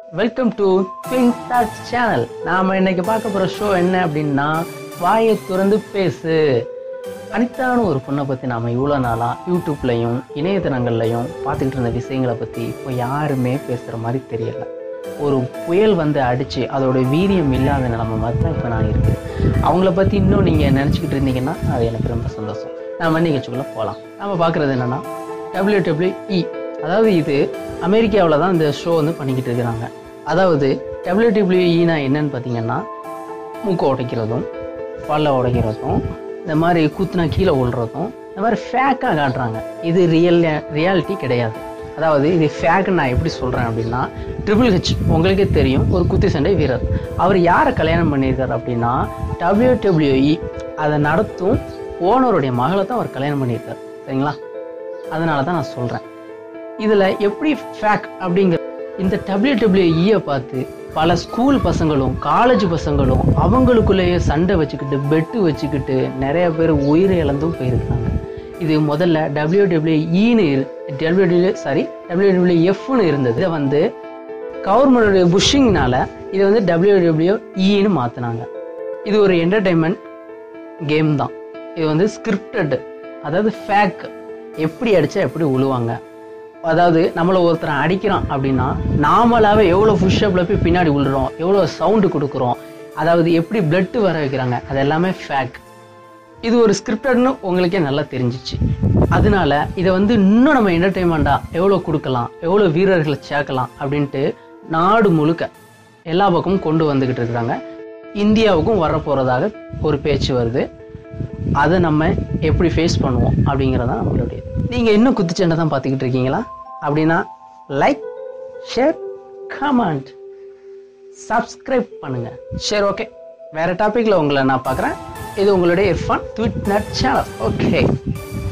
welcome to twin thoughts channel நாம் இன்னைக்கு பார்க்க போகிற ஷோ என்ன அப்படின்னா வாயை திறந்து பேசு அனிதான ஒரு பொண்ணை பற்றி நாம் இவ்வளோ நாளாக யூடியூப்லையும் இணையதளங்கள்லையும் பார்த்துக்கிட்டு இருந்த விஷயங்களை பற்றி இப்போ யாருமே பேசுகிற மாதிரி தெரியல ஒரு புயல் வந்து அடித்து அதோட வீரியம் இல்லாத நிலைமை மாதிரி தான் இப்போ நான் இருக்குது அவங்கள பற்றி இன்னும் நீங்கள் நினச்சிக்கிட்டு இருந்தீங்கன்னா அது எனக்கு ரொம்ப சந்தோஷம் நம்ம நிகழ்ச்சிக்குள்ளே போகலாம் நம்ம பார்க்குறது என்னென்னா டபிள்யூடபிள்யூஇ அதாவது இது அமெரிக்காவில் தான் இந்த ஷோ வந்து பண்ணிக்கிட்டு இருக்கிறாங்க அதாவது டபிள்யூடபிள்யூஇனா என்னன்னு பார்த்தீங்கன்னா மூக்கை உடைக்கிறதும் பல்ல உடைக்கிறதும் இந்த மாதிரி குத்துனா கீழே விழுறதும் இந்த மாதிரி ஃபேக்காக காட்டுறாங்க இது ரியல் ரியாலிட்டி கிடையாது அதாவது இது ஃபேக் நான் எப்படி சொல்கிறேன் அப்படின்னா ட்ரிபிள் ஹெச் உங்களுக்கே தெரியும் ஒரு குத்து சண்டை வீரர் அவர் யாரை கல்யாணம் பண்ணியிருக்காரு அப்படின்னா டபிள்யூடபிள்யூஇ அதை நடத்தும் ஓனருடைய மகளை தான் அவர் கல்யாணம் பண்ணியிருக்காரு சரிங்களா அதனால தான் நான் சொல்கிறேன் இதில் எப்படி ஃபேக் அப்படிங்கிற இந்த டபிள்யூடபிள்யூஇயை பார்த்து பல ஸ்கூல் பசங்களும் காலேஜ் பசங்களும் அவங்களுக்குள்ளேயே சண்டை வச்சுக்கிட்டு பெட்டு வச்சுக்கிட்டு நிறைய பேர் உயிரை இழந்தும் போயிருக்காங்க இது முதல்ல டபிள்யூடபிள்யூஇன்னு டபிள்யூடபிள்யூ சாரி டபிள்யூடபிள்யூஎஃப்னு இருந்தது இதை வந்து கவர்மெண்டோடைய புஷிங்னால இதை வந்து டபிள்யூடபிள்யூஇன்னு மாற்றினாங்க இது ஒரு என்டர்டைன்மெண்ட் கேம் தான் இது வந்து ஸ்கிரிப்டட் அதாவது ஃபேக் எப்படி அடித்தா எப்படி உழுவாங்க அதாவது நம்மளை ஒருத்தரை அடிக்கிறான் அப்படின்னா நாமளாவே எவ்வளோ புஷ்அப்பில் போய் பின்னாடி விழுறோம் எவ்வளோ சவுண்டு கொடுக்குறோம் அதாவது எப்படி பிளட்டு வர வைக்கிறாங்க அது எல்லாமே ஃபேக் இது ஒரு ஸ்கிரிப்டட்னு உங்களுக்கே நல்லா தெரிஞ்சிச்சு அதனால இதை வந்து இன்னும் நம்ம என்டர்டெயின்மெண்ட்டாக எவ்வளோ கொடுக்கலாம் எவ்வளோ வீரர்களை சேர்க்கலாம் அப்படின்ட்டு நாடு முழுக்க எல்லா பக்கமும் கொண்டு வந்துக்கிட்டு இருக்கிறாங்க இந்தியாவுக்கும் வரப்போகிறதாக ஒரு பேச்சு வருது அதை நம்ம எப்படி ஃபேஸ் பண்ணுவோம் அப்படிங்கிறதான் நம்மளுடைய நீங்கள் இன்னும் குத்துச்சண்டை தான் பார்த்துக்கிட்டு இருக்கீங்களா அப்படின்னா லைக் ஷேர் கமெண்ட் சப்ஸ்கிரைப் பண்ணுங்க சரி ஓகே வேற டாபிக்ல உங்களை நான் பார்க்குறேன் இது உங்களுடைய இர்ஃபான் ட்விட் நட் சேனல் ஓகே